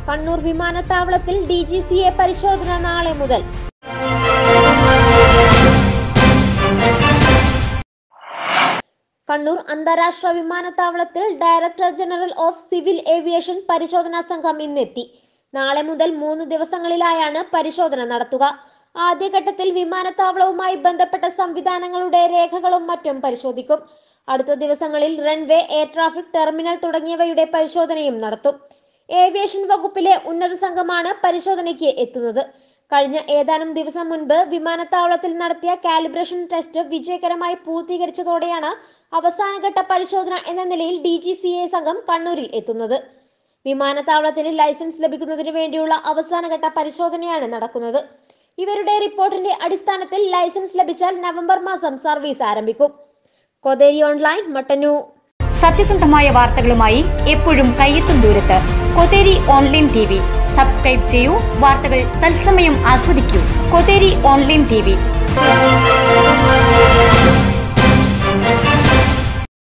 കണ്ണൂർ വിമാനത്താവളത്തിൽ D G C A പരിശോധന നാളെ മുതൽ കണ്ണൂർ അന്താരാഷ്ട്ര വിമാനത്താവളത്തിൽ director general of civil aviation പരിശോധനാ സംഘം ഇന്നെത്തി നാളെ മുതൽ മൂന്ന് ദിവസങ്ങളിലായാണ് പരിശോധന നടത്തുക ആദ്യഘട്ടത്തിൽ വിമാനത്താവളവുമായി ബന്ധപ്പെട്ട സംവിധാനങ്ങളുടെ രേഖകളും മറ്റും പരിശോധിക്കും അടുത്ത ദിവസങ്ങളിൽ റൺവേ എയർ ട്രാഫിക് ടെർമിനൽ തുടങ്ങിയവയുടെ പരിശോധനയും നടത്തും ഏവിയേഷൻ വകുപ്പിലെ ഉന്നത സംഘമാണ് പരിശോധനയ്ക്ക് എത്തുന്നത് കഴിഞ്ഞ ഏതാനും ദിവസം മുൻപ് വിമാനത്താവളത്തിൽ നടത്തിയ കാലിബ്രേഷൻ ടെസ്റ്റ് വിജയകരമായി പൂർത്തീകരിച്ചതോടെയാണ് അവസാനഘട്ട പരിശോധന എന്ന നിലയിൽ ഡി ജി സി എ സംഘം കണ്ണൂരിൽ എത്തുന്നത് വിമാനത്താവളത്തിന് ലൈസൻസ് ലഭിക്കുന്നതിന് വേണ്ടിയുള്ള അവസാനഘട്ട പരിശോധനയാണ് നടക്കുന്നത് ഇവരുടെ റിപ്പോർട്ടിന്റെ അടിസ്ഥാനത്തിൽ ലൈസൻസ് ലഭിച്ചാൽ നവംബർ മാസം സർവീസ് ആരംഭിക്കും കൊതേരി ഓൺലൈൻ മട്ടന്നൂർ സത്യസന്ധമായ വാർത്തകളുമായി എപ്പോഴും കയ്യെത്തും ദൂരത്ത് Kotheri online T V subscribe ചെയ്യൂ വാർത്തകൾ തത്സമയം ആസ്വദിക്കൂ കൊതേരി ഓൺലൈൻ ടി വി